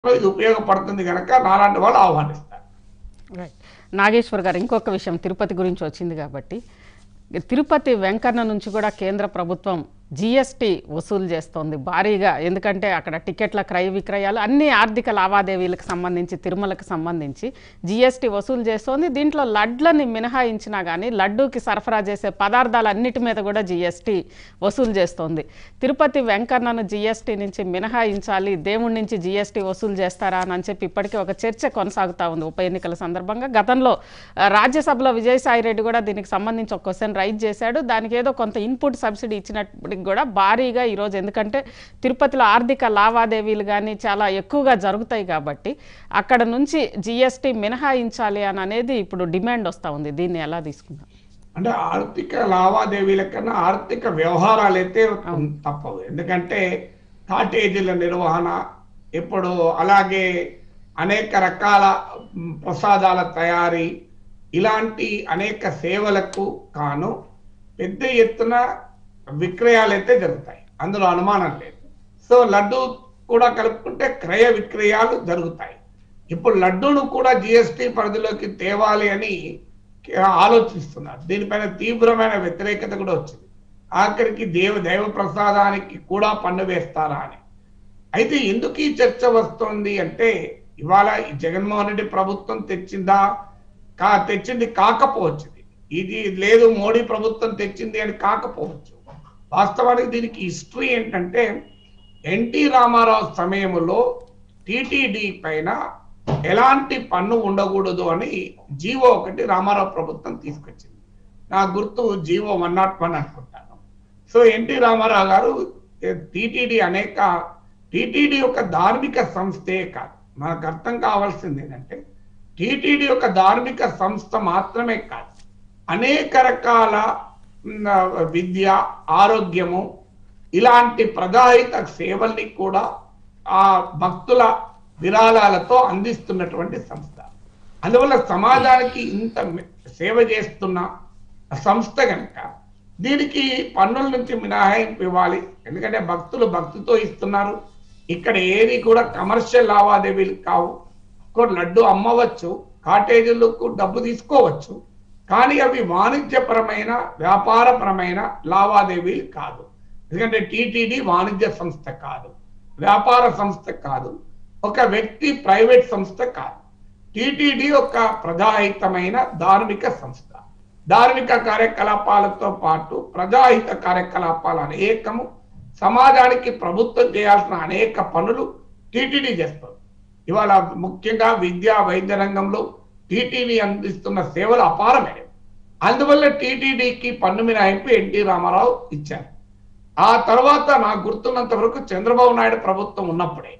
ఇది ఉపయోగపడుతుంది కనుక నాలాంటి వాళ్ళు ఆహ్వానిస్తారు రైట్ నాగేశ్వర్ గారు ఇంకొక విషయం తిరుపతి గురించి వచ్చింది కాబట్టి తిరుపతి వెంకన్న నుంచి కూడా కేంద్ర ప్రభుత్వం జిఎస్టీ వసూలు చేస్తోంది భారీగా ఎందుకంటే అక్కడ టికెట్ల క్రయ విక్రయాలు అన్ని ఆర్థిక లావాదేవీలకు సంబంధించి తిరుమలకు సంబంధించి జిఎస్టీ వసూలు చేస్తోంది దీంట్లో లడ్లని మినహాయించినా కానీ లడ్డూకి సరఫరా చేసే పదార్థాలన్నిటి మీద కూడా జిఎస్టీ వసూలు చేస్తోంది తిరుపతి వెంకన్నను జిఎస్టీ నుంచి మినహాయించాలి దేవుడి నుంచి జిఎస్టీ వసూలు చేస్తారా అని చెప్పి ఇప్పటికే ఒక చర్చ కొనసాగుతూ ఉంది ఉప ఎన్నికల సందర్భంగా గతంలో ఆ, రాజ్యసభలో విజయసాయి రెడ్డి కూడా దీనికి సంబంధించి ఒక క్వశ్చన్ రైజ్ చేశాడు దానికి ఏదో కొంత ఇన్పుట్ సబ్సిడీ ఇచ్చినప్పటికి కూడా భారీగా ఈరోజు ఎందుకంటే తిరుపతిలో ఆర్థిక లావాదేవీలు కానీ చాలా ఎక్కువగా జరుగుతాయి కాబట్టి అక్కడ నుంచి జిఎస్టీ మినహాయించాలి అని అనేది ఇప్పుడు డిమాండ్ వస్తూ ఉంది దీన్ని ఎలా తీసుకుందాం అంటే ఆర్థిక లావాదేవీల కన్నా ఆర్థిక వ్యవహారాలు అయితే తప్పవు ఎందుకంటే కాటేజీల నిర్వహణ ఇప్పుడు అలాగే అనేక రకాల మ్, ప్రసాదాల తయారీ ఇలాంటి అనేక సేవలకు కాను పెద్ద ఎత్తున విక్రయాలు అయితే జరుగుతాయి అందులో అనుమానం లేదు సో లడ్డు కూడా కలుపుకుంటే క్రయ విక్రయాలు జరుగుతాయి ఇప్పుడు లడ్డూను కూడా జిఎస్టి పరిధిలోకి తేవాలి అని ఆలోచిస్తున్నారు దీనిపైన తీవ్రమైన వ్యతిరేకత కూడా వచ్చింది ఆఖరికి దేవ దైవ ప్రసాదానికి కూడా పన్ను వేస్తారా అని అయితే ఎందుకు ఈ చర్చ వస్తోంది అంటే ఇవాళ ఈ జగన్మోహన్ రెడ్డి ప్రభుత్వం తెచ్చిందా కా తెచ్చింది కాకపోవచ్చు ఇది. ఇది లేదు మోడీ ప్రభుత్వం తెచ్చింది అని కాకపోవచ్చు వాస్తవానికి దీనికి హిస్టరీ ఏంటంటే ఎన్టీ రామారావు సమయంలో టిటిడి పైన ఎలాంటి పన్ను ఉండకూడదు అని జీవో ఒకటి రామారావు ప్రభుత్వం తీసుకొచ్చింది నా గుర్తు జీవో వన్ నాట్ వన్ అనుకుంటాను సో ఎన్టీ రామారావు గారు టిటిడి అనేక టిటిడి యొక్క ధార్మిక సంస్థే కాదు మనకు అర్థం కావాల్సింది ఏంటంటే టిటిడి యొక్క ధార్మిక సంస్థ మాత్రమే కాదు అనేక రకాల మ్, విద్య ఆరోగ్యము ఇలాంటి ప్రజాహిత సేవల్ని కూడా ఆ భక్తుల విరాళాలతో అందిస్తున్నటువంటి సంస్థ అందువల్ల సమాజానికి ఇంత మె- సేవ చేస్తున్న సంస్థ కనుక దీనికి పన్నుల నుంచి మినహాయింపు ఇవ్వాలి ఎందుకంటే భక్తులు భక్తితో ఇస్తున్నారు ఇక్కడ ఏది కూడా కమర్షియల్ లావాదేవీలు కావు కొన్ని లడ్డు అమ్మవచ్చు కాటేజీలకు డబ్బు తీసుకోవచ్చు కానీ అవి వాణిజ్యపరమైన వ్యాపారపరమైన లావాదేవీలు కాదు ఎందుకంటే టీటీడీ వాణిజ్య సంస్థ కాదు వ్యాపార సంస్థ కాదు ఒక వ్యక్తి ప్రైవేట్ సంస్థ కాదు టీటీడీ ఒక ప్రజాహితమైన ధార్మిక సంస్థ ధార్మిక కార్యకలాపాలతో పాటు ప్రజాహిత కార్యకలాపాలు అనేకము సమాజానికి ప్రభుత్వం చేయాల్సిన అనేక పనులు టీటీడీ చేస్తుంది ఇవాళ ముఖ్యంగా విద్యా వైద్య రంగంలో టీటీడీ అందిస్తున్న సేవలు అపారమైనవి అందువల్ల టీటీడీకి పన్ను మినహాయింపు ఎన్టీ రామారావు ఇచ్చారు ఆ తర్వాత నాకు గుర్తున్నంత వరకు చంద్రబాబు నాయుడు ప్రభుత్వం ఉన్నప్పుడే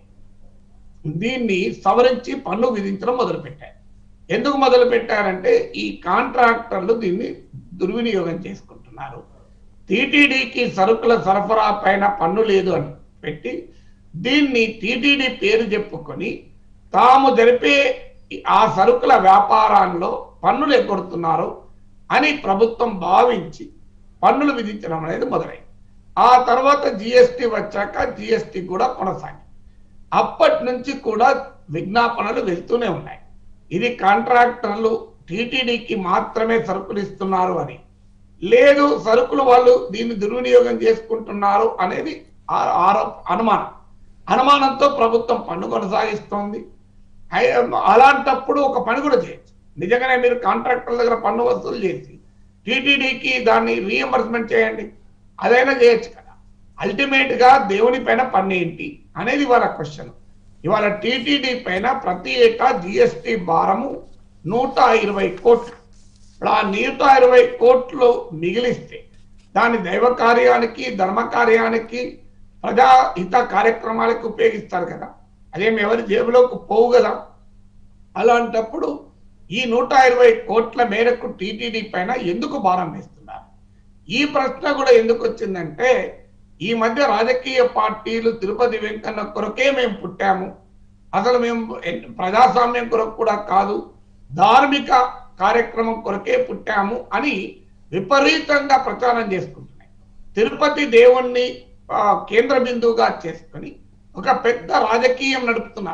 దీన్ని సవరించి పన్ను విధించడం మొదలుపెట్టారు ఎందుకు మొదలు పెట్టారంటే ఈ కాంట్రాక్టర్లు దీన్ని దుర్వినియోగం చేసుకుంటున్నారు టీటీడీకి సరుకుల సరఫరా పైన పన్ను లేదు అని పెట్టి దీన్ని టీటీడీ పేరు చెప్పుకొని తాము జరిపే ఆ సరుకుల వ్యాపారాల్లో పన్నులు ఎగ్గొడుతున్నారు అని ప్రభుత్వం భావించి పన్నులు విధించడం అనేది మొదలైంది ఆ తర్వాత జిఎస్టి వచ్చాక జిఎస్టి కూడా కొనసాగింది అప్పటి నుంచి కూడా విజ్ఞాపనలు వెళ్తూనే ఉన్నాయి ఇది కాంట్రాక్టర్లు టీటీడీకి మాత్రమే సరుకులు ఇస్తున్నారు అని లేదు సరుకులు వాళ్ళు దీన్ని దుర్వినియోగం చేసుకుంటున్నారు అనేది ఆ- ఆరోప అనుమానం అనుమానంతో ప్రభుత్వం పన్ను కొనసాగిస్తోంది అయి- అలాంటప్పుడు ఒక పని కూడా చేయొచ్చు నిజంగానే మీరు కాంట్రాక్టర్ల దగ్గర పన్ను వసూలు చేసి టీటీడీకి దాన్ని రీఎంబర్స్మెంట్ చేయండి అదైనా చేయొచ్చు కదా అల్టిమేట్ గా దేవుని పైన పన్ను ఏంటి అనేది ఇవాళ క్వశ్చన్ ఇవాళ టీటీడీ పైన ప్రతి ఏటా జిఎస్టి భారము నూట ఇరవై కోట్లు ఇప్పుడు ఆ నూట ఇరవై కోట్లు మిగిలిస్తే దాన్ని దైవ కార్యానికి ధర్మ కార్యానికి ప్రజాహిత కార్యక్రమాలకు ఉపయోగిస్తారు కదా అదేం ఎవరి జేబులోకి పోవు కదా అలాంటప్పుడు ఈ నూట ఇరవై కోట్ల మేరకు టీటీడీ పైన ఎందుకు భారం వేస్తున్నారు ఈ ప్రశ్న కూడా ఎందుకు వచ్చిందంటే ఈ మధ్య రాజకీయ పార్టీలు తిరుపతి వెంకన్న కొరకే మేము పుట్టాము అసలు మేము ఎన్- ప్రజాస్వామ్యం కొరకు కూడా కాదు ధార్మిక కార్యక్రమం కొరకే పుట్టాము అని విపరీతంగా ప్రచారం చేసుకుంటున్నాయి తిరుపతి దేవుణ్ణి ఆ, కేంద్ర బిందువుగా చేసుకొని ఒక పెద్ద రాజకీయం నడుపుతున్నారు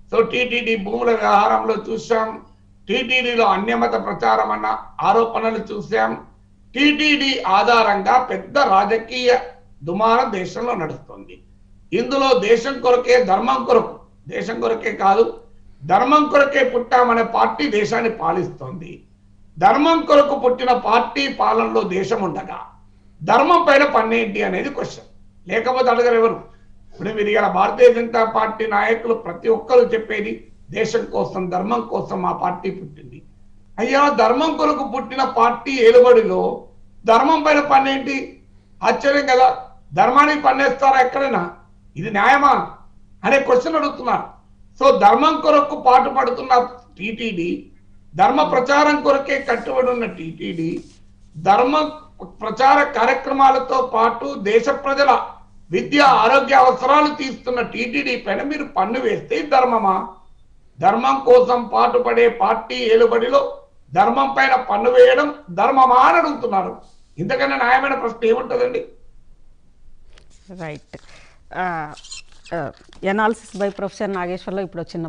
సో టీటీడీ భూముల వ్యవహారంలో చూసాం టీటీడీలో అన్యమత ప్రచారం అన్న ఆరోపణలు చూసాం టీటీడీ ఆధారంగా పెద్ద రాజకీయ దుమారం దేశంలో నడుస్తుంది ఇందులో దేశం కొరకే ధర్మం కొరకు దేశం కొరకే కాదు ధర్మం కొరకే పుట్టామనే పార్టీ దేశాన్ని పాలిస్తోంది ధర్మం కొరకు పుట్టిన పార్టీ పాలనలో దేశం ఉండగా ధర్మం పైన పన్నేంటి అనేది క్వశ్చన్ లేకపోతే అడగరు ఎవరు ఇప్పుడు మీరు ఇలా భారతీయ జనతా పార్టీ నాయకులు ప్రతి ఒక్కరు చెప్పేది దేశం కోసం ధర్మం కోసం మా పార్టీ పుట్టింది అయ్యా ధర్మం కొరకు పుట్టిన పార్టీ ఏలుబడిలో ధర్మం పైన పన్నేంటి ఆశ్చర్యం కదా ధర్మానికి పన్నేస్తారా ఎక్కడైనా ఇది న్యాయమా అనే క్వశ్చన్ అడుగుతున్నారు సో ధర్మం కొరకు పాటు పడుతున్న టీటీడీ ధర్మ ప్రచారం కొరకే కట్టుబడి ఉన్న టీటీడీ ధర్మ ప్రచార కార్యక్రమాలతో పాటు దేశ ప్రజల విద్య ఆరోగ్య అవసరాలు తీస్తున్న టీటీడీ పైన మీరు పన్ను వేస్తే ఇది ధర్మమా ధర్మం కోసం పాటుపడే పార్టీ ఏలుబడిలో ధర్మం పైన పన్ను వేయడం ధర్మమా అని అడుగుతున్నారు ఇంతకన్నా న్యాయమైన ప్రశ్న ఏముంటుందండి రైట్ ఎనాలిసిస్ బై ప్రొఫెసర్ నాగేశ్వర్లో ఇప్పుడు చిన్న